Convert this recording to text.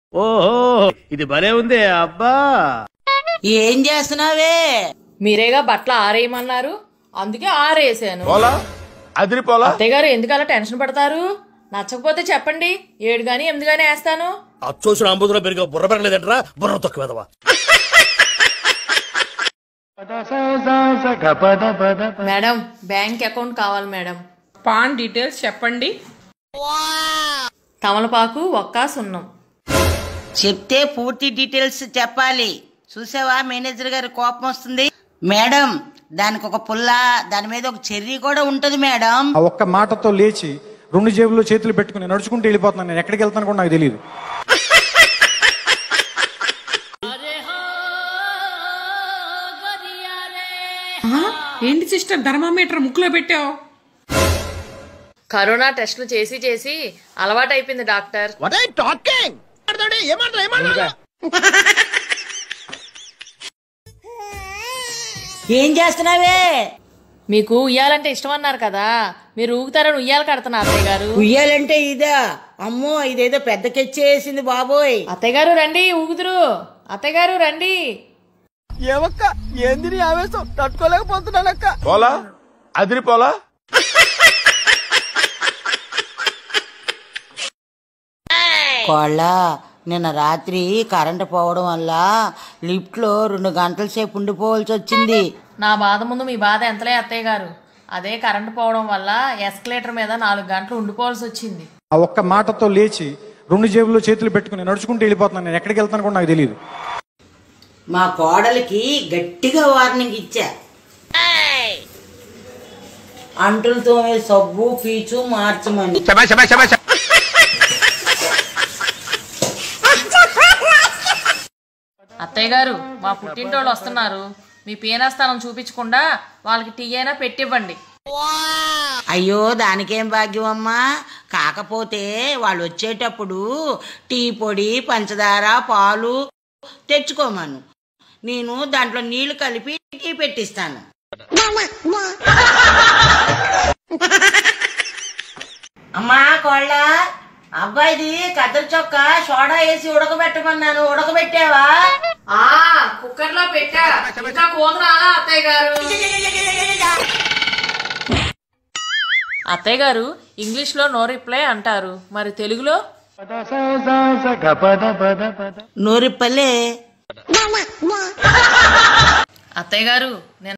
ఓహో ఇది భలే ఉంది అబ్బా ఏం చేస్తున్నావే మీరేగా బట్టలు ఆరేయమన్నారు అందుకే ఆరేసాను పోలా అదిరిపోలా అత్తయ్య గారు ఎందుకు అలా టెన్షన్ పడతారు నచ్చకపోతే చెప్పండి ఏడు గాని ఎనిమిది గాని వేస్తాను అచ్చోసిన అంబుధులో పెరిగా బుర్ర పెరగలేదంటరా బుర్ర తొక్కువేదవా మేడం బ్యాంక్ అకౌంట్ కావాలి మేడం పాన్ డీటెయిల్స్ చెప్పండి తమలపాకు ఒక్క సున్నం చెప్తే పూర్తి డీటెయిల్స్ చెప్పాలి చూసావా మేనేజర్ గారి కోపం వస్తుంది మేడం దానికి ఒక పుల్ల దాని మీద ఒక చెర్రీ కూడా ఉంటది మేడం ఆ ఒక్క మాటతో లేచి రెండు జేబుల్లో చేతులు పెట్టుకుని నడుచుకుంటూ వెళ్ళిపోతున్నాను నేను ఎక్కడికి వెళ్తాను కూడా నాకు తెలియదు ఆ, ఏంటి సిస్టర్ థర్మామీటర్ ముక్కులో పెట్టావు కరోనా టెస్టులు చేసి చేసి అలవాటు అయిపోయింది డాక్టర్ ఏం చేస్తున్నావే మీకు ఉయ్యాలంటే ఇష్టం అన్నారు కదా మీరు ఊగుతారని ఉయ్యాలు కడుతున్నారు అత్తయ్య గారు ఉయ్యాలంటే ఇదా అమ్మో ఇదేదో పెద్ద కెచ్చేసింది బాబోయ్ అత్తయ్య గారు రండి ఊగుదురు అత్తయ్య గారు రండి పోలా అదిరిపోలా కోళ్ళ నిన్న రాత్రి కరెంటు పోవడం వల్ల లిఫ్ట్ లో రెండు గంటల సేపు ఉండిపోవాల్సి వచ్చింది నా బాధ ముందు మీ బాధ ఎంతలే అత్తయ్య గారు అదే కరెంటు పోవడం వల్ల ఎస్కలేటర్ మీద నాలుగు గంటలు ఉండిపోవాల్సి వచ్చింది ఆ ఒక్క మాటతో లేచి రెండు జేబుల్లో చేతులు పెట్టుకుని నడుచుకుంటూ వెళ్ళిపోతున్నాను నేను ఎక్కడికి వెళ్తాను కూడా నాకు తెలియదు మా కోడలికి గట్టిగా వార్నింగ్ ఇచ్చా అంటులు తోమే సబ్బు పీచు మార్చమని అత్తయ్య గారు మా పుట్టింటోళ్ళు వస్తున్నారు మీ పీనాస్థానం చూపించకుండా వాళ్ళకి టీ అయినా పెట్టివ్వండి అయ్యో దానికేం భాగ్యం అమ్మా కాకపోతే వాళ్ళు వచ్చేటప్పుడు టీ పొడి పంచదార పాలు తెచ్చుకోమను నేను దాంట్లో నీళ్లు కలిపి టీ పెట్టిస్తాను అమ్మా కోళ్ళ అబ్బాయిది కద్దరు చొక్క సోడా వేసి ఉడకబెట్టమన్నాను ఉడకబెట్టావా ఆ కుక్కర్ లో పెట్టా ఇంకా కూత రాలా అత్తయ్య గారు అత్తయ్య గారు ఇంగ్లీష్ లో నో రిప్లై అంటారు మరి తెలుగులో నూరిప్పలే అత్తయ్య గారు నేను